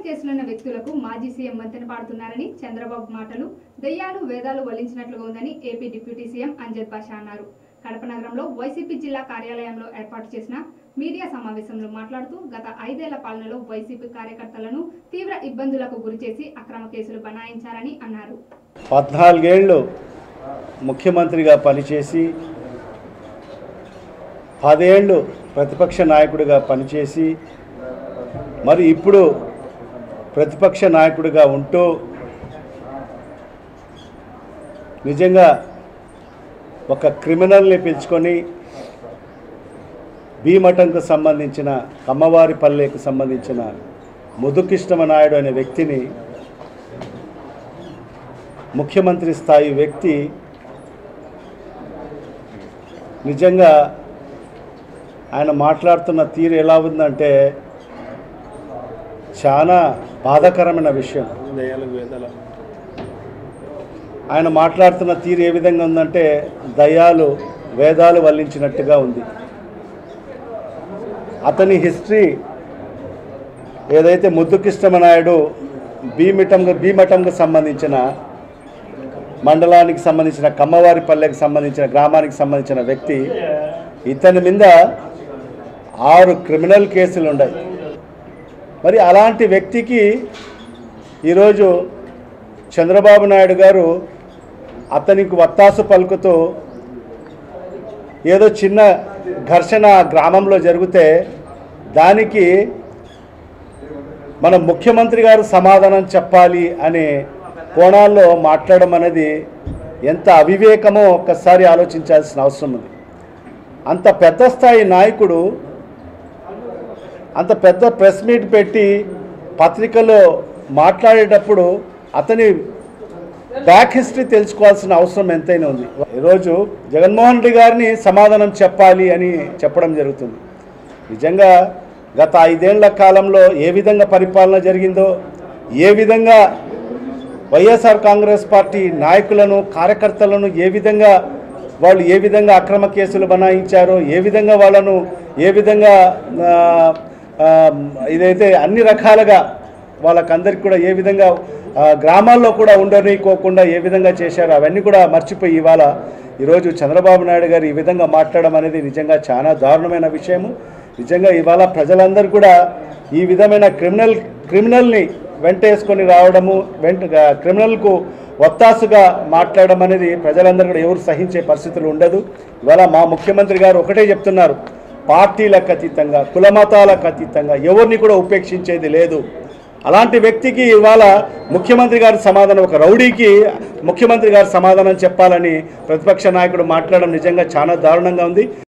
కేసులున్న వ్యక్తులకు మాజీ సీఎం వంతెన పాడుతున్నారని చంద్రబాబు మాటలు దెయ్యాలు వేదాలు వల్లించినట్లుగా ఉందని AP deputy CM Amjad Basha అన్నారు కడప నగరంలో వైసీపీ జిల్లా కార్యాలయంలో ఏర్పాటు చేసిన మీడియా సమావేశంలో మాట్లాడుతూ గత ఐదేళ్ల పాలనలో వైసీపీ కార్యకర్తలను తీవ్ర ఇబ్బందులకు గురిచేసి అక్రమ కేసులు బనాయించారని అన్నారు పద్నాలుగేళ్ళు ముఖ్యమంత్రిగా పనిచేసి పదేళ్ళు ప్రతిపక్ష నాయకుడిగా పనిచేసి మరి ఇప్పుడు ప్రతిపక్ష నాయకుడిగా ఉంటూ నిజంగా ఒక క్రిమినల్ని పిలుచుకొని భీమఠంకు సంబంధించిన కమ్మవారి పల్లెకు సంబంధించిన ముదుకృష్ణ నాయుడు అనే వ్యక్తిని ముఖ్యమంత్రి స్థాయి వ్యక్తి నిజంగా ఆయన మాట్లాడుతున్న తీరు ఎలా ఉందంటే చాలా బాధాకరమైన విషయం ఆయన మాట్లాడుతున్న తీరు ఏ విధంగా ఉందంటే దయాలు వేదాలు వల్లించినట్టుగా ఉంది అతని హిస్టరీ ఏదైతే ముద్దుకృష్ణమనాయుడు భీమిటం భీమఠంకు సంబంధించిన మండలానికి సంబంధించిన కమ్మవారిపల్లెకి సంబంధించిన గ్రామానికి సంబంధించిన వ్యక్తి ఇతని మీద ఆరు క్రిమినల్ కేసులు ఉన్నాయి మరి అలాంటి వ్యక్తికి ఈరోజు చంద్రబాబు నాయుడు గారు అతనికి వత్తాసు పలుకుతూ ఏదో చిన్న ఘర్షణ ఆ గ్రామంలో జరిగితే దానికి మన ముఖ్యమంత్రి గారు సమాధానం చెప్పాలి అనే కోణాల్లో మాట్లాడడం అనేది ఎంత అవివేకమో ఒక్కసారి ఆలోచించాల్సిన అవసరం ఉంది అంత పెద్ద స్థాయి నాయకుడు అంత పెద్ద ప్రెస్ మీట్ పెట్టి పత్రికలో మాట్లాడేటప్పుడు అతని బ్యాక్ హిస్టరీ తెలుసుకోవాల్సిన అవసరం ఎంతైనా ఉంది ఈరోజు జగన్మోహన్ రెడ్డి గారిని సమాధానం చెప్పాలి అని చెప్పడం జరుగుతుంది నిజంగా గత ఐదేళ్ల కాలంలో ఏ విధంగా పరిపాలన జరిగిందో ఏ విధంగా వైఎస్ఆర్ కాంగ్రెస్ పార్టీ నాయకులను కార్యకర్తలను ఏ విధంగా వాళ్ళు ఏ విధంగా అక్రమ కేసులు బనాయించారో ఏ విధంగా వాళ్ళను ఏ విధంగా ఆ, ఆ, ఇదైతే అన్ని రకాలుగా వాళ్ళకందరికి కూడా ఏ విధంగా ఆ, గ్రామాల్లో కూడా ఉండనీకోకుండా ఏ విధంగా చేశారో అవన్నీ కూడా మర్చిపోయి ఇవాళ ఈరోజు చంద్రబాబు నాయుడు గారు ఈ విధంగా మాట్లాడడం అనేది నిజంగా చాలా దారుణమైన విషయము నిజంగా ఇవాళ ప్రజలందరూ కూడా ఈ విధమైన క్రిమినల్ క్రిమినల్ని వెంటేసుకొని రావడము వెంట క్రిమినల్కు ఒత్తాసుగా మాట్లాడడం అనేది ప్రజలందరూ కూడా ఎవరు సహించే పరిస్థితులు ఉండదు ఇవాళ మా ముఖ్యమంత్రి గారు ఒకటే చెప్తున్నారు పార్టీలకు అతీతంగా కులమతాలకు అతీతంగా ఎవరిని కూడా ఉపేక్షించేది లేదు అలాంటి వ్యక్తికి ఇవాళ ముఖ్యమంత్రి గారి సమాధానం ఒక రౌడీకి ముఖ్యమంత్రి గారు సమాధానం చెప్పాలని ప్రతిపక్ష నాయకుడు మాట్లాడడం నిజంగా చాలా దారుణంగా ఉంది